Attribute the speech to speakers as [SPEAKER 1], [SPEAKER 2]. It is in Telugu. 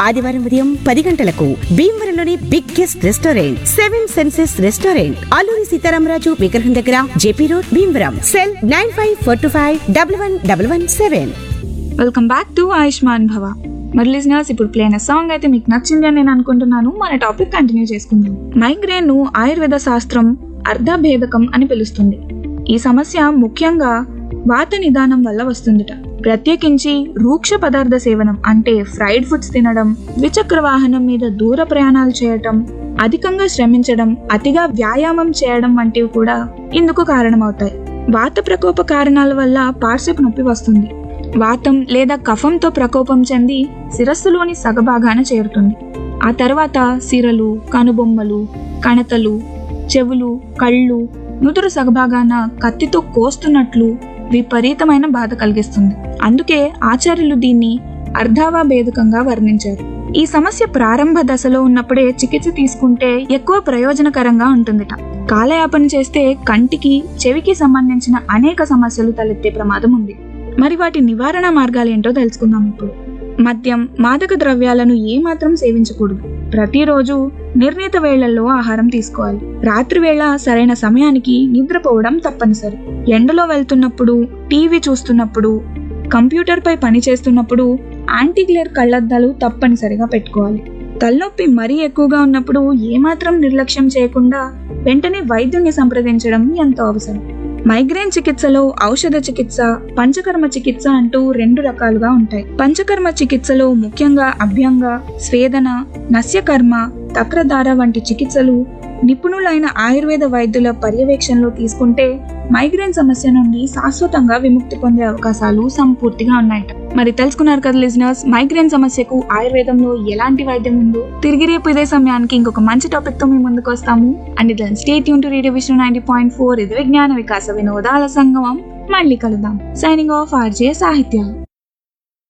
[SPEAKER 1] ఆదివారం ఉదయం పది గంటలకు భీమవరంలోని biggest restaurant seven senses restaurant Alluri Sitaramaraju విగ్రహం దగ్గర JP road Bhimavaram cell nine five four two five double one double one seven
[SPEAKER 2] welcome back to Ayushman Bhava మరి లిజనర్స్ ఇప్పుడు ప్లే అయిన సాంగ్ అయితే మీకు నచ్చింది అని నేను అనుకుంటున్నాను మన టాపిక్ కంటిన్యూ చేసుకుందాం మైగ్రేన్ ను ఆయుర్వేద శాస్త్రం అర్ధభేదకం అని పిలుస్తుంది ఈ సమస్య ముఖ్యంగా వాత నిదానం వల్ల వస్తుందిట ప్రత్యేకించి రూక్ష పదార్థ సేవనం అంటే ఫ్రైడ్ ఫుడ్స్ తినడం ద్విచక్ర వాహనం మీద దూర ప్రయాణాలు చేయటం అధికంగా శ్రమించడం అతిగా వ్యాయామం చేయడం వంటివి కూడా ఇందుకు కారణమవుతాయి వాత ప్రకోప కారణాల వల్ల పార్శ్వపు నొప్పి వస్తుంది వాతం లేదా కఫంతో ప్రకోపం చెంది శిరస్సులోని సగభాగాన చేరుతుంది ఆ తర్వాత సిరలు కనుబొమ్మలు కణతలు చెవులు కళ్ళు నుదురు సగభాగాన కత్తితో కోస్తున్నట్లు విపరీతమైన బాధ కలిగిస్తుంది అందుకే ఆచార్యులు దీన్ని అర్ధావాభేదకంగా వర్ణించారు ఈ సమస్య ప్రారంభ దశలో ఉన్నప్పుడే చికిత్స తీసుకుంటే ఎక్కువ ప్రయోజనకరంగా ఉంటుందిట కాలయాపన చేస్తే కంటికి చెవికి సంబంధించిన అనేక సమస్యలు తలెత్తే ప్రమాదం ఉంది మరి వాటి నివారణ మార్గాలేంటో తెలుసుకుందాం ఇప్పుడు మద్యం మాదక ద్రవ్యాలను ఏమాత్రం సేవించకూడదు ప్రతిరోజు నిర్ణీత వేళల్లో ఆహారం తీసుకోవాలి రాత్రి వేళ సరైన సమయానికి నిద్రపోవడం తప్పనిసరి ఎండలో వెళ్తున్నప్పుడు టీవీ చూస్తున్నప్పుడు కంప్యూటర్ పై పని చేస్తున్నప్పుడు యాంటీగ్లేర్ కళ్ళద్దాలు తప్పనిసరిగా పెట్టుకోవాలి తలనొప్పి మరీ ఎక్కువగా ఉన్నప్పుడు ఏమాత్రం నిర్లక్ష్యం చేయకుండా వెంటనే వైద్యుని సంప్రదించడం ఎంతో అవసరం మైగ్రేన్ చికిత్సలో ఔషధ చికిత్స పంచకర్మ చికిత్స అంటూ రెండు రకాలుగా ఉంటాయి పంచకర్మ చికిత్సలో ముఖ్యంగా అభ్యంగ స్వేదన నస్యకర్మ తక్రధార వంటి చికిత్సలు నిపుణులైన ఆయుర్వేద వైద్యుల పర్యవేక్షణలో తీసుకుంటే మైగ్రేన్ సమస్య నుండి శాశ్వతంగా విముక్తి పొందే అవకాశాలు సంపూర్తిగా ఉన్నాయట మరి తెలుసుకున్నారు కదా లిజనర్స్ మైగ్రేన్ సమస్యకు ఆయుర్వేదంలో ఎలాంటి వైద్యం ఉందో తిరిగి రేపు ఇదే సమయానికి ఇంకొక మంచి టాపిక్ తో మీ ముందుకు వస్తాము అండ్ దెన్ స్టేట్ యూన్ to radio Vishnu ninety point four ఇది విజ్ఞాన వికాస వినోదాల సంగమం మళ్ళీ కలుద్దాం సైనింగ్ ఆఫ్ ఆర్జే సాహిత్య